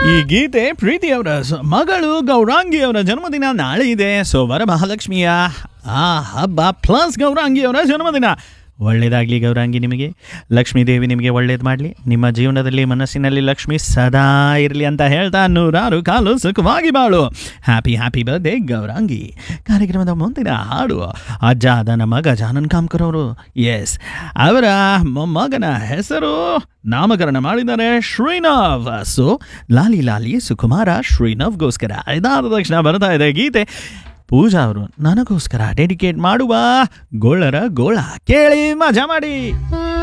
ಈ ಗೀತೆ ಪ್ರೀತಿಯವರ ಸ- ಮಗಳು ಗೌರಾಂಗಿ ಅವರ ಜನ್ಮದಿನ ನಾಳೆ ಇದೆ ಸೊ ವರಮಹಾಲಕ್ಷ್ಮಿಯ ಆ ಹಬ್ಬ ಪ್ಲಸ್ ಗೌರಾಂಗಿ ಅವರ ಜನ್ಮದಿನ ಒಳ್ಳೇದಾಗಲಿ ಗೌರಾಂಗಿ ನಿಮಗೆ ಲಕ್ಷ್ಮೀ ದೇವಿ ನಿಮಗೆ ಒಳ್ಳೇದು ಮಾಡಲಿ ನಿಮ್ಮ ಜೀವನದಲ್ಲಿ ಮನಸ್ಸಿನಲ್ಲಿ ಲಕ್ಷ್ಮಿ ಸದಾ ಇರಲಿ ಅಂತ ಹೇಳ್ತಾ ನೂರಾರು ಕಾಲು ಸುಖವಾಗಿ ಬಾಳು ಹ್ಯಾಪಿ ಹ್ಯಾಪಿ ಬರ್ಡೇ ಗೌರಾಂಗಿ ಕಾರ್ಯಕ್ರಮದ ಮುಂದಿನ ಹಾಡು ಅಜ್ಜ ಆದ ನಮ್ಮ ಗಜಾನನ್ ಕಾಮ್ಕರ್ ಅವರು ಎಸ್ ಅವರ ಮೊಮ್ಮಗನ ಹೆಸರು ನಾಮಕರಣ ಮಾಡಿದ್ದಾರೆ ಶ್ರೀನವ್ ಸೊ ಲಾಲಿ ಲಾಲಿ ಸುಕುಮಾರ ಶ್ರೀನವ್ಗೋಸ್ಕರ ಇದಾದ ತಕ್ಷಣ ಬರ್ತಾ ಇದೆ ಗೀತೆ ಪೂಜಾ ಅವರು ನನಗೋಸ್ಕರ ಡೆಡಿಕೇಟ್ ಮಾಡುವ ಗೋಳರ ಗೋಳ ಕೇಳಿ ಮಜಾ ಮಾಡಿ